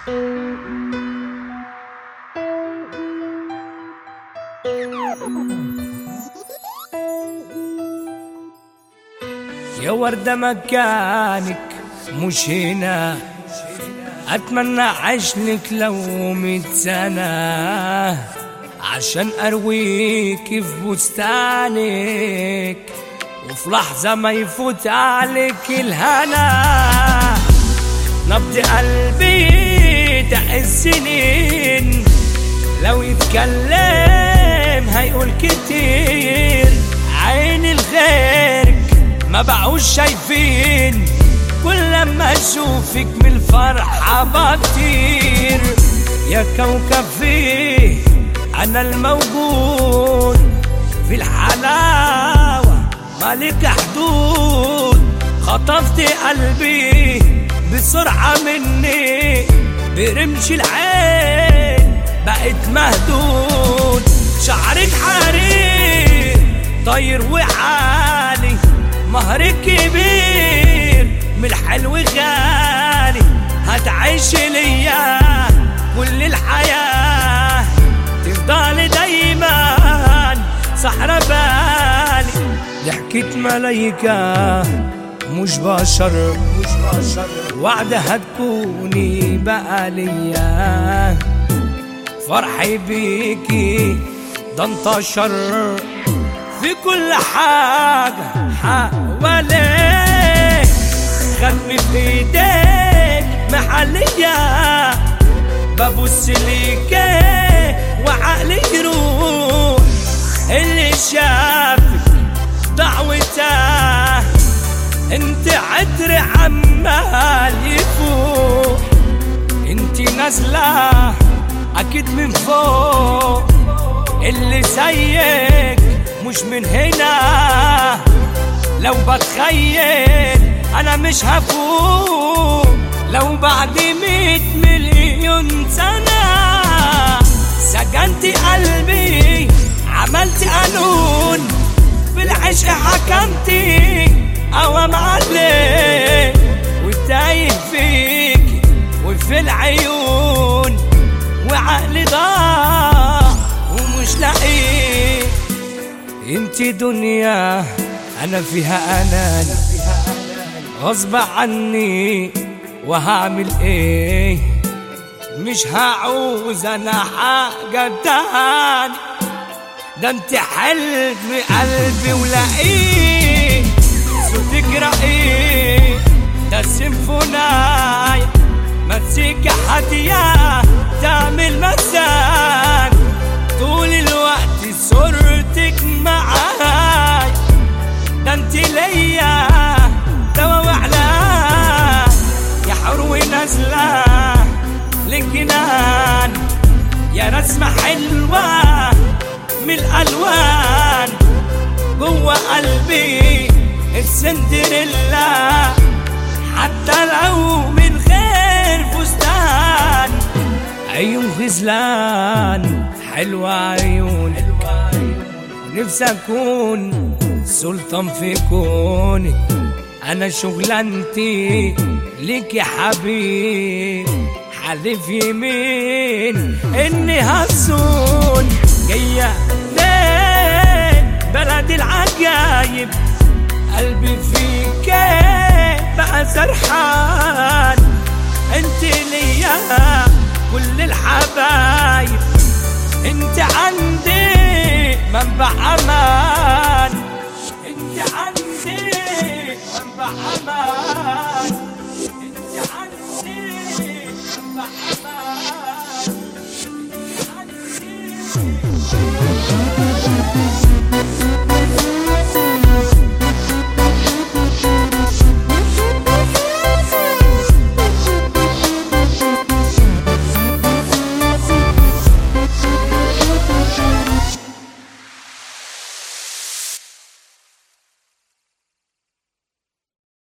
يا وردة مكانك مش هنا أتمنى عشلك لو ميت سنة عشان أرويك في بستانك وفي لحظة ما يفوت عليك الهنا نبض قلبي دق السنين لو يتكلم هيقول كتير عين الغيرك ما بقوش شايفين كل لما اشوفك من الفرحة بطير يا كوكب فيه انا الموجود في الحلاوة مالك حدود خطفت قلبي بسرعة مني برمش العين بقت مهدود شعرك حرير طير وعالي مهرك كبير من الحلو غالي هتعيش ليا كل الحياة تفضل دايما سحرة بالي ضحكة ملايكة مش بشر مش بشر وعدة هتكوني بقى ليا فرحي بيكي ده انتشر في كل حاجة حواليك ختمي في ايديك محلية ببص ليك وعقلي يروح اللي شافك دعوته انت عطر عمال يفوق انت نازلة اكيد من فوق اللي زيك مش من هنا لو بتخيل انا مش هفوق لو بعد مية مليون سنة سجنت قلبي عملت قانون في العشق حكمتي قوام عليك وتايه فيك وفي العيون وعقلي ضاع ومش لاقيك انت دنيا انا فيها اناني غصب عني وهعمل ايه مش هعوز انا حاجة تاني ده انت حلم قلبي ولاقيه صوتك رقيق ده سيمفوناي مزيكا هادية تعمل مزاج طول الوقت صورتك معاي ده انت ليا دوا وعلاج يا حروي نازلة للجنان يا رسمة حلوة من الألوان جوه قلبي السندريلا حتى لو من غير فستان عيون غزلان حلوة عيون نفسي أكون سلطان في كونك أنا شغلانتي ليك يا حبيب حلف يمين إني هصون جاية لين بلد العجايب قلبي فيك بقى سرحان انت ليا كل الحبايب انت عندي منبع امان انت عندي منبع امان